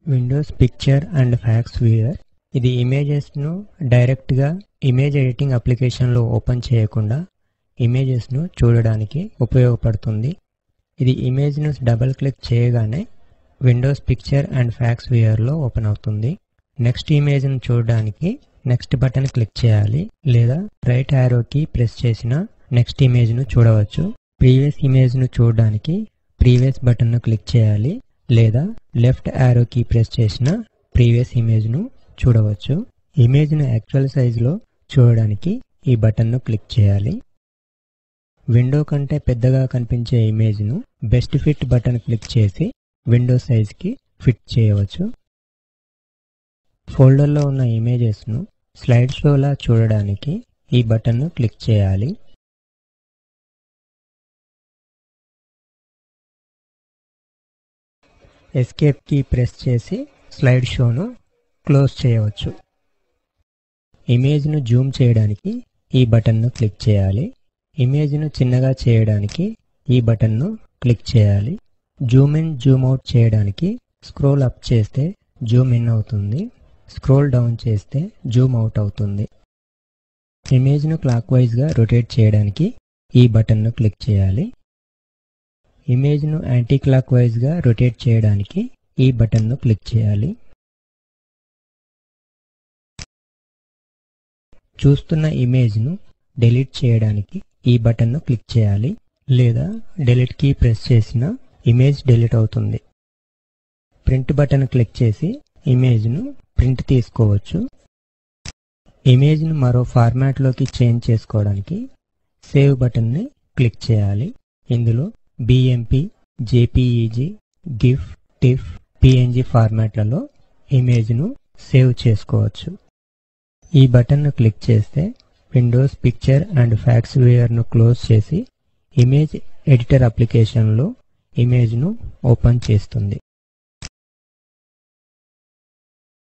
Windows picture and fax viewer ఇది ఇమేజెస్ను డైరెక్ట్గా ఇమేజ్ ఎడిటింగ్ అప్లికేషన్లో ఓపెన్ చేయకుండా ఇమేజెస్ను చూడడానికి ఉపయోగపడుతుంది ఇది ఇమేజ్ను డబుల్ క్లిక్ చేయగానే విండోస్ పిక్చర్ అండ్ ఫ్యాక్స్ వ్యూయర్లో ఓపెన్ అవుతుంది నెక్స్ట్ ఇమేజ్ను చూడడానికి నెక్స్ట్ బటన్ క్లిక్ చేయాలి లేదా రైట్ యారోకి ప్రెస్ చేసిన నెక్స్ట్ ఇమేజ్ను చూడవచ్చు ప్రీవియస్ ఇమేజ్ను చూడడానికి ప్రీవియస్ బటన్ను క్లిక్ చేయాలి లేదా లెఫ్ట్ యారోకి ప్రెస్ చేసిన ప్రీవియస్ ఇమేజ్ను చూడవచ్చు ఇమేజ్ను యాక్చువల్ సైజులో చూడడానికి ఈ బటన్ను క్లిక్ చేయాలి విండో కంటే పెద్దగా కనిపించే ఇమేజ్ను బెస్ట్ ఫిట్ బటన్ క్లిక్ చేసి విండో సైజ్కి ఫిట్ చేయవచ్చు ఫోల్డర్లో ఉన్న ఇమేజెస్ను స్లైడ్ షోలా చూడడానికి ఈ బటన్ను క్లిక్ చేయాలి ఎస్కేప్ కీ ప్రెస్ చేసి స్లైడ్ షోను క్లోజ్ చేయవచ్చు ఇమేజ్ను జూమ్ చేయడానికి ఈ బటన్ను క్లిక్ చేయాలి ఇమేజ్ను చిన్నగా చేయడానికి ఈ బటన్ను క్లిక్ చేయాలి జూమ్ ఇన్ జూమ్ అవుట్ చేయడానికి స్క్రోల్ అప్ చేస్తే జూమ్ ఇన్ అవుతుంది స్క్రోల్ డౌన్ చేస్తే జూమ్ అవుట్ అవుతుంది ఇమేజ్ను క్లాక్ వైజ్గా రొటేట్ చేయడానికి ఈ బటన్ను క్లిక్ చేయాలి ఇమేజ్ను యాంటీ క్లాక్ వైజ్గా రొటేట్ చేయడానికి ఈ బటన్ను క్లిక్ చేయాలి చూస్తున్న ఇమేజ్ను డిలీట్ చేయడానికి ఈ బటన్ను క్లిక్ చేయాలి లేదా డిలీట్ కీ ప్రెస్ చేసిన ఇమేజ్ డిలీట్ అవుతుంది ప్రింట్ బటన్ క్లిక్ చేసి ఇమేజ్ను ప్రింట్ తీసుకోవచ్చు ఇమేజ్ను మరో ఫార్మాట్లోకి చేంజ్ చేసుకోవడానికి సేవ్ బటన్ని క్లిక్ చేయాలి ఇందులో BMP JPEG GIF TIFF PNG ఫార్మాట్లలో ఇమేజ్ను సేవ్ చేసుకోవచ్చు ఈ బటన్ను క్లిక్ చేస్తే విండోస్ పిక్చర్ అండ్ ఫ్యాక్స్ వేయర్ను క్లోజ్ చేసి ఇమేజ్ ఎడిటర్ అప్లికేషన్లో ఇమేజ్ను ఓపెన్ చేస్తుంది